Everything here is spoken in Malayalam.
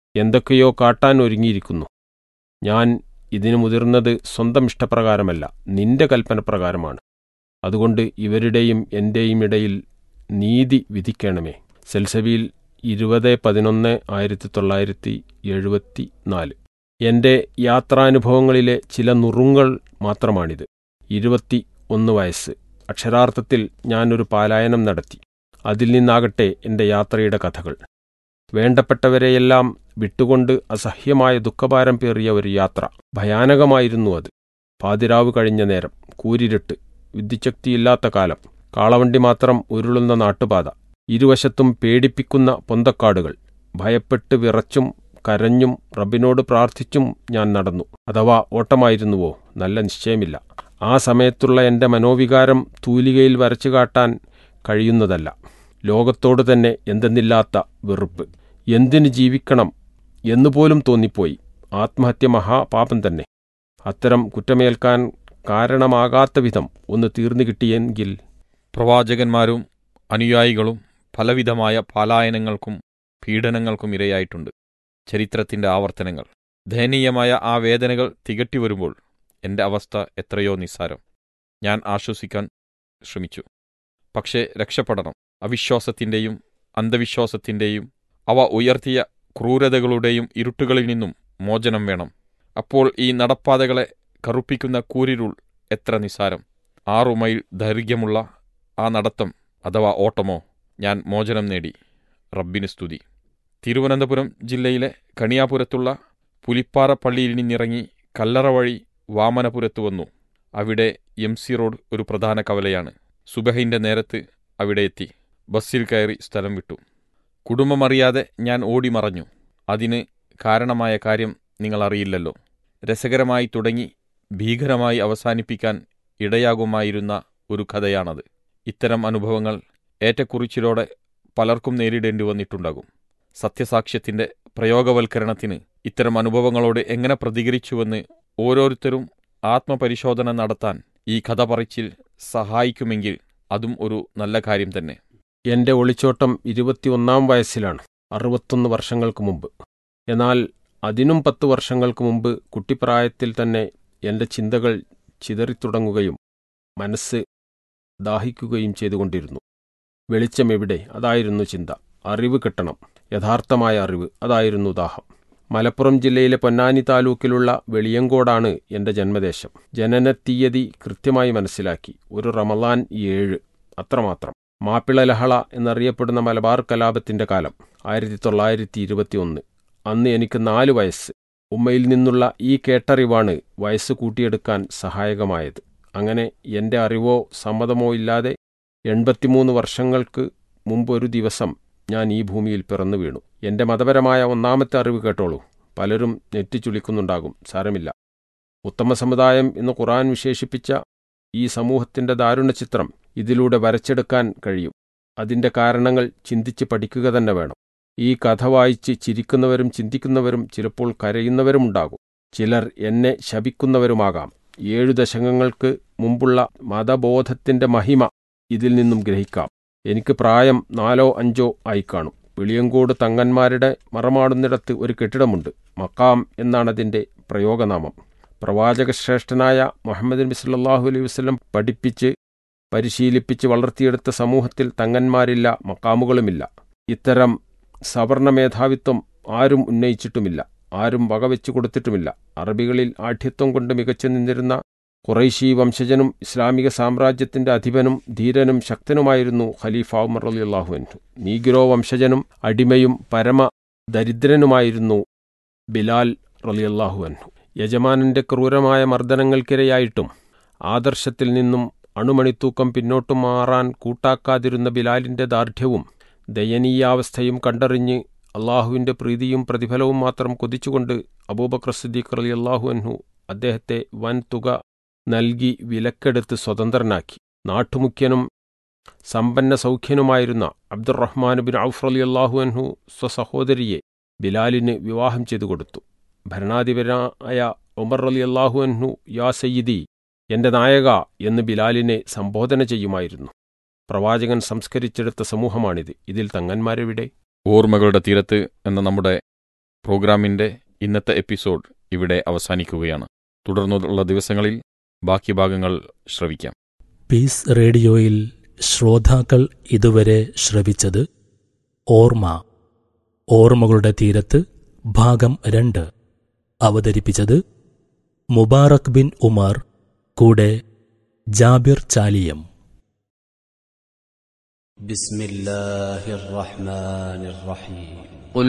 എന്തൊക്കെയോ കാട്ടാൻ ഒരുങ്ങിയിരിക്കുന്നു ഞാൻ ഇതിനു മുതിർന്നത് സ്വന്തം ഇഷ്ടപ്രകാരമല്ല നിന്റെ കൽപ്പനപ്രകാരമാണ് അതുകൊണ്ട് ഇവരുടെയും എന്റെയും ഇടയിൽ നീതി വിധിക്കണമേ സെൽസബിയിൽ ഇരുപത് പതിനൊന്ന് ആയിരത്തി തൊള്ളായിരത്തി എഴുപത്തി നാല് എൻ്റെ യാത്രാനുഭവങ്ങളിലെ ചില നുറുങ്ങൾ മാത്രമാണിത് ഇരുപത്തി ഒന്ന് വയസ്സ് അക്ഷരാർത്ഥത്തിൽ ഞാനൊരു പാലായനം നടത്തി അതിൽ നിന്നാകട്ടെ എൻ്റെ യാത്രയുടെ കഥകൾ വേണ്ടപ്പെട്ടവരെയെല്ലാം വിട്ടുകൊണ്ട് അസഹ്യമായ ദുഃഖഭാരം പേറിയ ഒരു യാത്ര ഭയാനകമായിരുന്നു അത് പാതിരാവ് കഴിഞ്ഞ നേരം കൂരിരുട്ട് വിദ്യുച്ഛക്തിയില്ലാത്ത കാലം കാളവണ്ടി മാത്രം ഉരുളുന്ന നാട്ടുപാത ഇരുവശത്തും പേടിപ്പിക്കുന്ന പൊന്തക്കാടുകൾ ഭയപ്പെട്ട് വിറച്ചും കരഞ്ഞും റബ്ബിനോട് പ്രാർത്ഥിച്ചും ഞാൻ നടന്നു അഥവാ ഓട്ടമായിരുന്നുവോ നല്ല നിശ്ചയമില്ല ആ സമയത്തുള്ള എൻ്റെ മനോവികാരം തൂലികയിൽ വരച്ചു കാട്ടാൻ കഴിയുന്നതല്ല ലോകത്തോട് തന്നെ എന്തെന്നില്ലാത്ത വെറുപ്പ് എന്തിനു ജീവിക്കണം എന്നുപോലും തോന്നിപ്പോയി ആത്മഹത്യ മഹാപാപം തന്നെ അത്തരം കുറ്റമേൽക്കാൻ കാരണമാകാത്ത വിധം ഒന്ന് തീർന്നു കിട്ടിയെങ്കിൽ പ്രവാചകന്മാരും അനുയായികളും പലവിധമായ പലായനങ്ങൾക്കും പീഡനങ്ങൾക്കും ഇരയായിട്ടുണ്ട് ചരിത്രത്തിന്റെ ആവർത്തനങ്ങൾ ദയനീയമായ ആ വേദനകൾ തികട്ടി വരുമ്പോൾ എൻ്റെ അവസ്ഥ എത്രയോ നിസ്സാരം ഞാൻ ആശ്വസിക്കാൻ ശ്രമിച്ചു പക്ഷേ രക്ഷപ്പെടണം അവിശ്വാസത്തിൻ്റെയും അന്ധവിശ്വാസത്തിൻ്റെയും അവ ഉയർത്തിയ ക്രൂരതകളുടെയും ഇരുട്ടുകളിൽ നിന്നും മോചനം വേണം അപ്പോൾ ഈ നടപ്പാതകളെ കറുപ്പിക്കുന്ന കൂരിരുൾ എത്ര നിസ്സാരം ആറു മൈൽ ദൈർഘ്യമുള്ള ആ നടത്തം അഥവാ ഓട്ടമോ ഞാൻ മോചനം നേടി റബ്ബിന് സ്തുതി തിരുവനന്തപുരം ജില്ലയിലെ കണിയാപുരത്തുള്ള പുലിപ്പാറ പള്ളിയിൽ നിന്നിറങ്ങി കല്ലറ വഴി വാമനപുരത്ത് വന്നു അവിടെ എം സി റോഡ് ഒരു പ്രധാന കവലയാണ് സുബഹിന്റെ നേരത്ത് അവിടെ എത്തി ബസ്സിൽ കയറി സ്ഥലം വിട്ടു കുടുംബമറിയാതെ ഞാൻ ഓടിമറഞ്ഞു അതിന് കാരണമായ കാര്യം നിങ്ങൾ അറിയില്ലല്ലോ രസകരമായി തുടങ്ങി ഭീകരമായി അവസാനിപ്പിക്കാൻ ഇടയാകുമായിരുന്ന ഒരു കഥയാണത് ഇത്തരം അനുഭവങ്ങൾ ഏറ്റക്കുറിച്ചിലോടെ പലർക്കും നേരിടേണ്ടി വന്നിട്ടുണ്ടാകും സത്യസാക്ഷ്യത്തിന്റെ പ്രയോഗവൽക്കരണത്തിന് ഇത്തരം അനുഭവങ്ങളോട് എങ്ങനെ പ്രതികരിച്ചുവെന്ന് ഓരോരുത്തരും ആത്മപരിശോധന നടത്താൻ ഈ കഥ പറച്ചിൽ സഹായിക്കുമെങ്കിൽ അതും ഒരു നല്ല കാര്യം തന്നെ എൻ്റെ ഒളിച്ചോട്ടം ഇരുപത്തിയൊന്നാം വയസ്സിലാണ് അറുപത്തൊന്ന് വർഷങ്ങൾക്ക് മുമ്പ് എന്നാൽ അതിനും പത്ത് വർഷങ്ങൾക്ക് മുമ്പ് കുട്ടിപ്രായത്തിൽ തന്നെ എൻ്റെ ചിന്തകൾ ചിതറിത്തുടങ്ങുകയും മനസ്സ് ദാഹിക്കുകയും ചെയ്തുകൊണ്ടിരുന്നു വെളിച്ചം എവിടെ അതായിരുന്നു ചിന്ത അറിവ് കിട്ടണം യഥാർത്ഥമായ അറിവ് അതായിരുന്നു ദാഹം മലപ്പുറം ജില്ലയിലെ പൊന്നാനി താലൂക്കിലുള്ള വെളിയങ്കോടാണ് എൻ്റെ ജന്മദേശം ജനനത്തീയതി കൃത്യമായി മനസ്സിലാക്കി ഒരു റമലാൻ ഏഴ് അത്രമാത്രം മാപ്പിള ലഹള എന്നറിയപ്പെടുന്ന മലബാർ കലാപത്തിന്റെ കാലം ആയിരത്തി തൊള്ളായിരത്തി ഇരുപത്തിയൊന്ന് അന്ന് എനിക്ക് നാല് വയസ്സ് ഉമ്മയിൽ നിന്നുള്ള ഈ കേട്ടറിവാണ് വയസ്സ് കൂട്ടിയെടുക്കാൻ സഹായകമായത് അങ്ങനെ എൻ്റെ അറിവോ സമ്മതമോ ഇല്ലാതെ എൺപത്തിമൂന്ന് വർഷങ്ങൾക്ക് മുമ്പ് ഒരു ദിവസം ഞാൻ ഈ ഭൂമിയിൽ പിറന്നു വീണു എൻ്റെ മതപരമായ ഒന്നാമത്തെ അറിവ് കേട്ടോളൂ പലരും നെറ്റിച്ചുളിക്കുന്നുണ്ടാകും സാരമില്ല ഉത്തമ സമുദായം എന്ന് ഖുറാൻ വിശേഷിപ്പിച്ച ഈ സമൂഹത്തിന്റെ ദാരുണ ചിത്രം ഇതിലൂടെ വരച്ചെടുക്കാൻ കഴിയും അതിന്റെ കാരണങ്ങൾ ചിന്തിച്ച് പഠിക്കുക തന്നെ വേണം ഈ കഥ വായിച്ച് ചിരിക്കുന്നവരും ചിന്തിക്കുന്നവരും ചിലപ്പോൾ കരയുന്നവരുമുണ്ടാകും ചിലർ എന്നെ ശപിക്കുന്നവരുമാകാം ഏഴു ദശകങ്ങൾക്ക് മുമ്പുള്ള മതബോധത്തിന്റെ മഹിമ ഇതിൽ നിന്നും ഗ്രഹിക്കാം എനിക്ക് പ്രായം നാലോ അഞ്ചോ ആയി കാണും വെളിയങ്കോട് തങ്ങന്മാരുടെ മറമാടുന്നിടത്ത് ഒരു കെട്ടിടമുണ്ട് മക്കാം എന്നാണതിന്റെ പ്രയോഗനാമം പ്രവാചകശ്രേഷ്ഠനായ മുഹമ്മദ് നബി സല്ലാഹു അലൈഹി വസ്ലം പഠിപ്പിച്ച് പരിശീലിപ്പിച്ച് വളർത്തിയെടുത്ത സമൂഹത്തിൽ തങ്ങന്മാരില്ല മക്കാമുകളുമില്ല ഇത്തരം സവർണ മേധാവിത്വം ആരും ഉന്നയിച്ചിട്ടുമില്ല ആരും വകവെച്ചു കൊടുത്തിട്ടുമില്ല അറബികളിൽ ആഠ്യത്വം കൊണ്ട് മികച്ചു നിന്നിരുന്ന ഖുറൈശി വംശജനും ഇസ്ലാമിക സാമ്രാജ്യത്തിന്റെ അധിപനും ധീരനും ശക്തനുമായിരുന്നു ഖലീഫ ഉമർ അലി അള്ളാഹുവിൻഹു നീഗ്രോ വംശജനും അടിമയും പരമ ദരിദ്രനുമായിരുന്നു ബിലാൽ റലിയല്ലാഹു അൻഹു യജമാനന്റെ ക്രൂരമായ മർദ്ദനങ്ങൾക്കിരയായിട്ടും ആദർശത്തിൽ നിന്നും അണുമണിത്തൂക്കം പിന്നോട്ടു മാറാൻ കൂട്ടാക്കാതിരുന്ന ബിലാലിന്റെ ദാർഢ്യവും ദയനീയാവസ്ഥയും കണ്ടറിഞ്ഞ് അള്ളാഹുവിന്റെ പ്രീതിയും പ്രതിഫലവും മാത്രം കൊതിച്ചുകൊണ്ട് അബൂബക്കർ സിദ്ദീഖ് അലി അള്ളാഹു അൻഹു അദ്ദേഹത്തെ വൻ തുക നൽകി വിലക്കെടുത്ത് സ്വതന്ത്രനാക്കി നാട്ടുമുഖ്യനും സമ്പന്ന സൗഖ്യനുമായിരുന്ന അബ്ദുറഹ്മാൻ ബിൻ ഔഫ് അലി അള്ളാഹു അൻഹു സ്വസഹോദരിയെ ബിലാലിന് വിവാഹം ചെയ്തു കൊടുത്തു ഭരണാധിപനായ ഉമർ അലി അള്ളാഹു അൻഹു യാ സയ്യിദി എന്റെ നായക എന്ന് ബിലാലിനെ സംബോധന ചെയ്യുമായിരുന്നു പ്രവാചകൻ സംസ്കരിച്ചെടുത്ത സമൂഹമാണിത് ഇതിൽ തങ്ങന്മാരെവിടെ ഓർമ്മകളുടെ തീരത്ത് എന്ന നമ്മുടെ പ്രോഗ്രാമിന്റെ ഇന്നത്തെ എപ്പിസോഡ് ഇവിടെ അവസാനിക്കുകയാണ് തുടർന്നുള്ള ദിവസങ്ങളിൽ ബാക്കി ഭാഗങ്ങൾ ശ്രവിക്കാം പീസ് റേഡിയോയിൽ ശ്രോതാക്കൾ ഇതുവരെ ശ്രവിച്ചത് ഓർമ്മ ഓർമ്മകളുടെ തീരത്ത് ഭാഗം രണ്ട് അവതരിപ്പിച്ചത് മുബാറക് ബിൻ ഉമാർ കൂടെ ജാബിർ ചാലിയം بسم الله الرحمن الرحيم